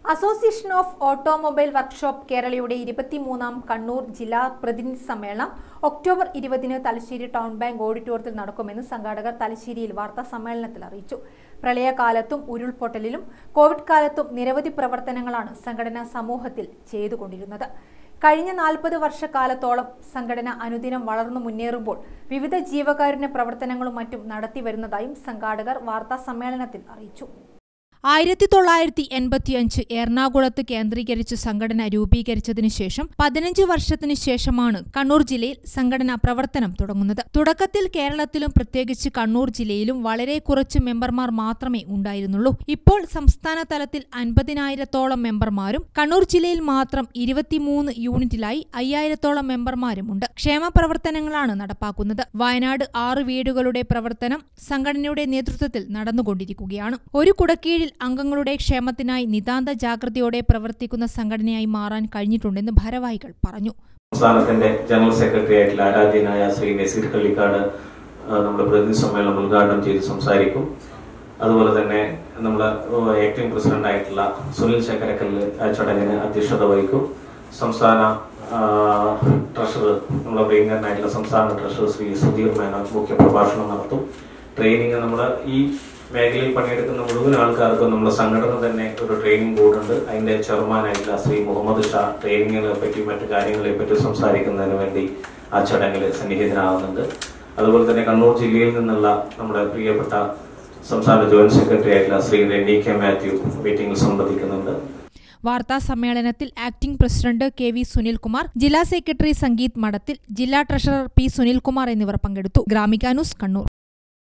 association of automobile workshop കേരളയുടെ ഇരുപത്തിമൂന്നാം കണ്ണൂർ ജില്ലാ പ്രതിനിധി സമ്മേളനം ഒക്ടോബർ ഇരുപതിന് തലശ്ശേരി ടൗൺ ബാങ്ക് ഓഡിറ്റോറിയത്തിൽ നടക്കുമെന്ന് സംഘാടകർ തലശ്ശേരിയിൽ വാർത്താ സമ്മേളനത്തിൽ അറിയിച്ചു പ്രളയകാലത്തും ഉരുൾപൊട്ടലിലും കോവിഡ് കാലത്തും നിരവധി പ്രവർത്തനങ്ങളാണ് സംഘടന സമൂഹത്തിൽ ചെയ്തുകൊണ്ടിരുന്നത് കഴിഞ്ഞ നാൽപ്പത് വർഷക്കാലത്തോളം സംഘടന അനുദിനം വളർന്നു മുന്നേറുമ്പോൾ വിവിധ ജീവകാരുണ്യ പ്രവർത്തനങ്ങളും മറ്റും നടത്തിവരുന്നതായും സംഘാടകർ വാർത്താ സമ്മേളനത്തിൽ അറിയിച്ചു ആയിരത്തി തൊള്ളായിരത്തി എൺപത്തിയഞ്ച് എറണാകുളത്ത് കേന്ദ്രീകരിച്ച് സംഘടന രൂപീകരിച്ചതിനു ശേഷം പതിനഞ്ച് വർഷത്തിനു ശേഷമാണ് കണ്ണൂർ ജില്ലയിൽ സംഘടന പ്രവർത്തനം തുടങ്ങുന്നത് തുടക്കത്തിൽ കേരളത്തിലും പ്രത്യേകിച്ച് കണ്ണൂർ ജില്ലയിലും വളരെ കുറച്ച് മെമ്പർമാർ മാത്രമേ ഉണ്ടായിരുന്നുള്ളൂ ഇപ്പോൾ സംസ്ഥാന തലത്തിൽ അൻപതിനായിരത്തോളം മെമ്പർമാരും കണ്ണൂർ ജില്ലയിൽ മാത്രം ഇരുപത്തിമൂന്ന് യൂണിറ്റിലായി അയ്യായിരത്തോളം മെമ്പർമാരുമുണ്ട് ക്ഷേമ പ്രവർത്തനങ്ങളാണ് നടപ്പാക്കുന്നത് വയനാട് ആറ് വീടുകളുടെ പ്രവർത്തനം സംഘടനയുടെ നേതൃത്വത്തിൽ നടന്നുകൊണ്ടിരിക്കുകയാണ് ഒരു കുടക്കീഴിൽ അംഗങ്ങളുടെ ക്ഷേമത്തിനായി നിതാന്ത ജാഗ്രതയോടെ പ്രവർത്തിക്കുന്ന സംഘടനയായി മാറാൻ കഴിഞ്ഞിട്ടുണ്ടെന്ന് ഭാരവാഹികൾ പറഞ്ഞു സംസ്ഥാനത്തിന്റെ ജനറൽ സെക്രട്ടറി ആയിട്ടുള്ള ആരാധ്യനായ ശ്രീ നസീർ കള്ളിക്കാട് ആ, നമ്മുടെ പ്രതിനിധി സമ്മേളനം ഉദ്ഘാടനം ചെയ്ത് സംസാരിക്കും അതുപോലെ തന്നെ നമ്മുടെ ആക്ടിംഗ് പ്രസിഡന്റ് ആയിട്ടുള്ള സുനിൽ ശേഖരക്കല്ല് ആ ചടങ്ങിന് അധ്യക്ഷത വഹിക്കും സംസ്ഥാന ആ, ട്രഷറർ നമ്മുടെ പ്രിയങ്കരനായിട്ടുള്ള സംസ്ഥാന ട്രഷറർ ശ്രീ സുധീർ മേനോൻ മുഖ്യ പ്രഭാഷണം നടത്തും ട്രെയിനിങ് നമ്മുടെ ഈ മേഖലയിൽ പണിയെടുക്കുന്ന മുഴുവൻ ആൾക്കാർക്കും നമ്മുടെ സംഘടന തന്നെ ഒരു ട്രെയിനിങ് ബോർഡ് ഉണ്ട് അതിന്റെ ചെയർമാനായിട്ടുള്ള ശ്രീ മുഹമ്മദ് ഷാ ട്രെയിനിങ്ങിനെ പറ്റി മറ്റു കാര്യങ്ങളെ പറ്റി സംസാരിക്കുന്നതിന് വേണ്ടി ആ ചടങ്ങിൽ സന്നിഹിതനാകുന്നുണ്ട് അതുപോലെ തന്നെ കണ്ണൂർ ജില്ലയിൽ നിന്നുള്ള നമ്മുടെ പ്രിയപ്പെട്ട സംസ്ഥാന ജോയിന്റ് സെക്രട്ടറി ആയിട്ടുള്ള ശ്രീ റെന്നി കെ മാത്യു മീറ്റിംഗിൽ സംബന്ധിക്കുന്നുണ്ട് വാർത്താ സമ്മേളനത്തിൽ acting president K V Sunilkumar ജില്ലാ സെക്രട്ടറി സംഗീത് മഠത്തിൽ ജില്ലാ ട്രഷറർ പി സുനിൽകുമാർ എന്നിവർ പങ്കെടുത്തു ഗ്രാമിക ന്യൂസ് കണ്ണൂർ